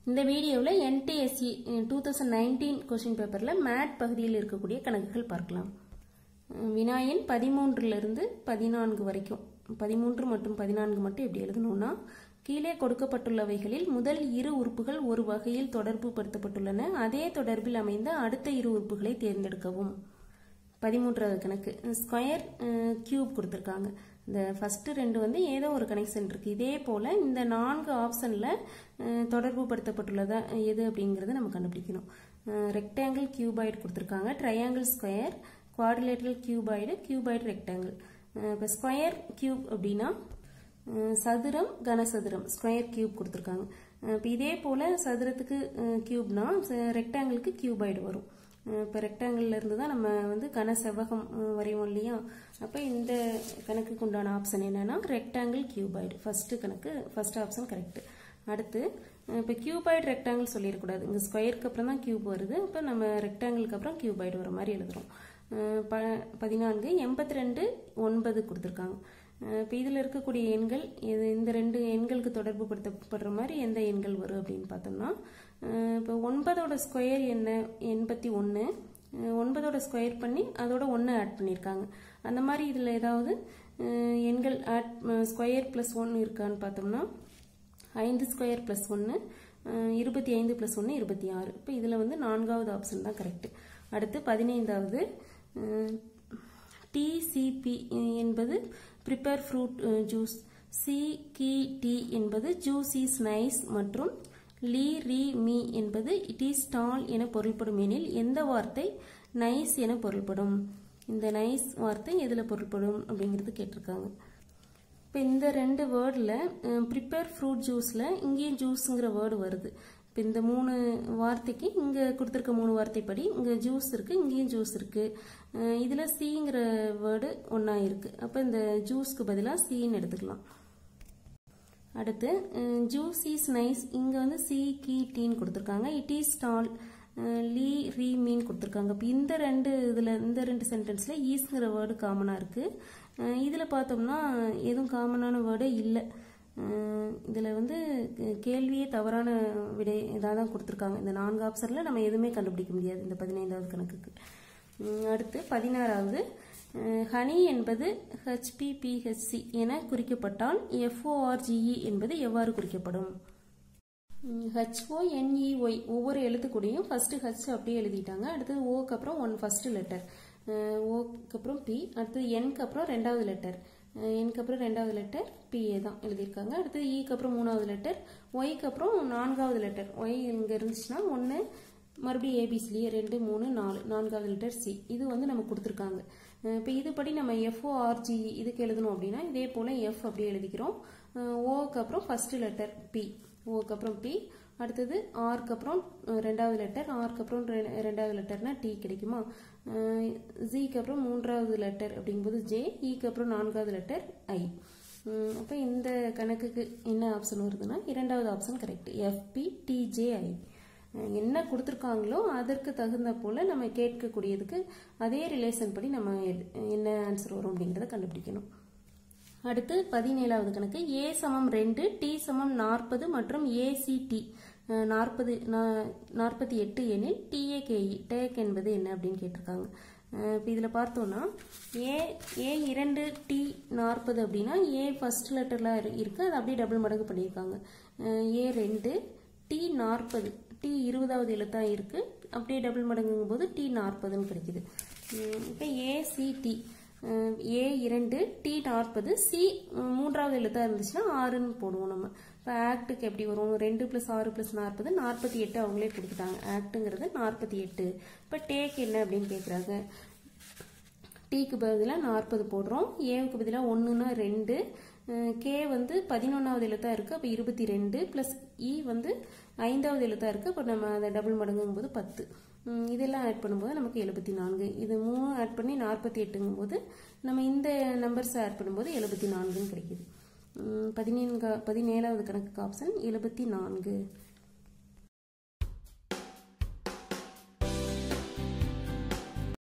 இந்த வீடியோவில் NTSC two thousand nineteen question பேப்பரில் மேட் பகுதியில் இருக்கக்கூடிய கணக்குகள் பார்க்கலாம் வினாயன் பதிமூன்றிலிருந்து பதினான்கு வரைக்கும் பதிமூன்று மற்றும் பதினான்கு மட்டும் எப்படி எழுதணும்னா கீழே கொடுக்கப்பட்டுள்ளவைகளில் முதல் இரு உறுப்புகள் ஒரு வகையில் தொடர்பு படுத்தப்பட்டுள்ளன அதே தொடர்பில் அமைந்த அடுத்த இரு உறுப்புகளை தேர்ந்தெடுக்கவும் பதிமூன்றாவது கணக்கு ஸ்கொயர் கியூப் கொடுத்துருக்காங்க இந்த ஃபர்ஸ்ட் ரெண்டு வந்து ஏதோ ஒரு கனெக்ஷன் இருக்கு இதே போல இந்த நான்கு ஆப்ஷன்ல தொடர்பு படுத்தப்பட்டுள்ளதா எது அப்படிங்கறத நம்ம கண்டுபிடிக்கணும் ரெக்டாங்கிள் கியூபாய்டு கொடுத்துருக்காங்க triangle square quadrilateral cuboid cuboid rectangle இப்போ ஸ்கொயர் கியூப் அப்படின்னா சதுரம் கனசதுரம் ஸ்கொயர் கியூப் கொடுத்துருக்காங்க இப்போ இதே போல சதுரத்துக்கு கியூப்னா ரெக்டாங்கிளுக்கு கியூபாய்டு வரும் இப்போ ரெக்டாங்கிள் இருந்து தான் நம்ம வந்து கன செவ்வகம் வரைவோம் இல்லையா அப்போ இந்த கணக்குக்கு உண்டான ஆப்ஷன் என்னன்னா ரெக்டாங்கிள் கியூபாய்டு ஃபர்ஸ்ட் கணக்கு ஃபர்ஸ்ட் ஆப்ஷன் கரெக்ட் அடுத்து இப்போ கியூபாய்டு ரெக்டாங்கிள் சொல்லிடக்கூடாது இங்கே ஸ்கொயருக்கு அப்புறம் தான் கியூப் வருது இப்போ நம்ம ரெக்டாங்கிளுக்கு அப்புறம் கியூபாய்டு வர மாதிரி எழுதுறோம் ப பதினான்கு எண்பத்தி ரெண்டு ஒன்பது கொடுத்துருக்காங்க இப்போ இதில் இருக்கக்கூடிய எண்கள் இது இந்த ரெண்டு எண்களுக்கு தொடர்பு படுத்தப்படுற மாதிரி எந்த எண்கள் வரும் அப்படின்னு பார்த்தோம்னா இப்போ ஒன்பதோட ஸ்கொயர் என்ன எண்பத்தி ஒன்று ஒன்பதோட ஸ்கொயர் பண்ணி அதோட ஒன்று ஆட் பண்ணியிருக்காங்க அந்த மாதிரி இதில் ஏதாவது எண்கள் ஆட் ஸ்கொயர் ப்ளஸ் ஒன்று இருக்கான்னு பார்த்தோம்னா ஐந்து ஸ்கொயர் ப்ளஸ் ஒன்று இருபத்தி ஐந்து ப்ளஸ் ஒன்று இருபத்தி ஆறு இப்போ இதில் வந்து நான்காவது ஆப்ஷன் தான் கரெக்டு அடுத்து பதினைந்தாவது டிசிபி என்பது ப்ரிப்பேர் ஃப்ரூட் ஜூஸ் சி கி டி என்பது ஜூஸ் இஸ் நைஸ் மற்றும் லீ ரீ மீ என்பது இட் இஸ் டால் என பொருள்படும் எனில் எந்த வார்த்தை நைஸ் என பொருள்படும் இந்த நைஸ் வார்த்தை எதில் பொருள்படும் அப்படிங்கிறது கேட்டிருக்காங்க இப்போ இந்த ரெண்டு வேர்டில் ப்ரிப்பேர் ஃப்ரூட் ஜூஸில் இங்கேயும் ஜூஸுங்கிற வேர்டு வருது இப்போ இந்த மூணு வார்த்தைக்கு இங்கே கொடுத்துருக்க மூணு வார்த்தைப்படி இங்கே ஜூஸ் இருக்குது இங்கேயும் ஜூஸ் இருக்குது இதில் சிங்கிற வேர்டு ஒன்றா இருக்குது அப்போ இந்த ஜூஸ்க்கு பதிலாக சின்னு எடுத்துக்கலாம் அடுத்து ஜூஸ் இஸ் நைஸ் இங்கே வந்து சி கி டீன்னு கொடுத்துருக்காங்க இட் இஸ் டால் லீ ரீ மீன் கொடுத்துருக்காங்க இப்போ இந்த ரெண்டு இதில் இந்த ரெண்டு சென்டென்ஸில் ஈஸ்ங்கிற வேர்டு காமனாக இருக்குது இதில் பார்த்தோம்னா எதுவும் காமனான வேர்டே இல்லை இதில் வந்து கேள்வியே தவறான விடை இதாக தான் கொடுத்துருக்காங்க இந்த நான்கு ஆப்ஷனில் நம்ம எதுவுமே கண்டுபிடிக்க முடியாது இந்த பதினைந்தாவது கணக்குக்கு அடுத்து பதினாறாவது ஹனி என்பது ஹெச்பிபிஹெச்சி என குறிக்கப்பட்டால் எஃப்ஓஆர்ஜிஇ என்பது எவ்வாறு குறிக்கப்படும் ஹெச்ஓ என்இஒய் ஒவ்வொரு எழுத்துக்கூடையும் ஃபர்ஸ்ட் ஹெச் அப்படியே எழுதிட்டாங்க அடுத்தது ஓக்கு அப்புறம் ஒன் ஃபர்ஸ்ட் லெட்டர் ஓக்கு அப்புறம் பி அடுத்தது என்க்கு அப்புறம் ரெண்டாவது லெட்டர் என்க்கு அப்புறம் ரெண்டாவது லெட்டர் பிஏ தான் எழுதியிருக்காங்க அடுத்தது இக்கு அப்புறம் மூணாவது லெட்டர் ஒய்க்கு அப்புறம் நான்காவது லெட்டர் ஒய் இங்கே இருந்துச்சுன்னா ஒன்று மறுபடியும் ஏபிசிலேயே ரெண்டு மூணு நாலு நான்காவது லெட்டர் சி இது வந்து நம்ம கொடுத்துருக்காங்க இப்போ இதுபடி நம்ம எஃப்ஓஆர்ஜி இதுக்கு எழுதணும் அப்படின்னா இதே போல் எஃப் அப்படியே எழுதிக்கிறோம் ஓக்கு அப்புறம் ஃபர்ஸ்ட் லெட்டர் பி ஓக்கு அப்புறம் பி அடுத்தது ஆர்க்கு அப்புறம் ரெண்டாவது லெட்டர் ஆர்க்கு அப்புறம் ரெண்டாவது லெட்டர்னா டி கிடைக்குமா ஜிக்கு அப்புறம் மூன்றாவது லெட்டர் அப்படிங்கும்போது ஜே இக்கு அப்புறம் நான்காவது லெட்டர் ஐ அப்போ இந்த கணக்குக்கு என்ன ஆப்ஷன் வருதுன்னா இரண்டாவது ஆப்ஷன் கரெக்ட் எஃப்பி டிஜேஐ என்ன கொடுத்துருக்காங்களோ அதற்கு தகுந்த போல் நம்ம கேட்கக்கூடியதுக்கு அதே ரிலேஷன் படி நம்ம என்ன ஆன்சர் வரும் அப்படிங்கிறத கண்டுபிடிக்கணும் அடுத்து பதினேழாவது கணக்கு ஏ சமம் ரெண்டு டி சமம் நாற்பது மற்றும் ஏசிடி நாற்பது நாற்பத்தி எட்டு எனில் டிஏகேஇ டேக் என்பது என்ன அப்படின்னு கேட்டிருக்காங்க இப்போ இதில் பார்த்தோன்னா ஏ ஏ இரண்டு டி நாற்பது அப்படின்னா ஏ ஃபர்ஸ்ட் லெட்டரில் இருக்குது அது அப்படியே டபுள் மடங்கு பண்ணியிருக்காங்க ஏ ரெண்டு டி நாற்பது டி இருபதாவது எழுத்தாக இருக்குது அப்படியே டபுள் மடங்குங்கும் போது டி நாற்பதுன்னு கிடைக்குது இப்போ ஏசிடி ஏ இரண்டு டி நாற்பது சி மூன்றாவது எழுத்தாக இருந்துச்சுன்னா ஆறுன்னு போடுவோம் நம்ம இப்போ ஆக்டுக்கு எப்படி வரும் ரெண்டு ப்ளஸ் ஆறு ப்ளஸ் நாற்பது நாற்பத்தி எட்டு அவங்களே கொடுத்துட்டாங்க ஆக்டுங்கிறது நாற்பத்தி எட்டு இப்போ டேக் என்ன அப்படின்னு கேட்குறாங்க டீக்கு பதிலாக நாற்பது போடுறோம் ஏவுக்கு பதிலாக ஒன்றுனா ரெண்டு கே வந்து பதினொன்றாவது எழுத்தாக இருக்குது அப்போ இருபத்தி ரெண்டு ப்ளஸ் இ வந்து ஐந்தாவது எழுத்தாக இருக்குது அப்போ நம்ம அதை டபுள் மடங்குங்கும் போது பத்து இதெல்லாம் ஆட் பண்ணும்போது நமக்கு எழுபத்தி நான்கு இது மூணு ஆட் பண்ணி நாற்பத்தி எட்டுங்கும் போது நம்ம இந்த நம்பர்ஸ் ஆட் பண்ணும்போது எழுபத்தி நான்குன்னு கிடைக்குது பதினேழு பதினேழாவது கணக்கு ஆப்ஷன் எழுபத்தி நான்கு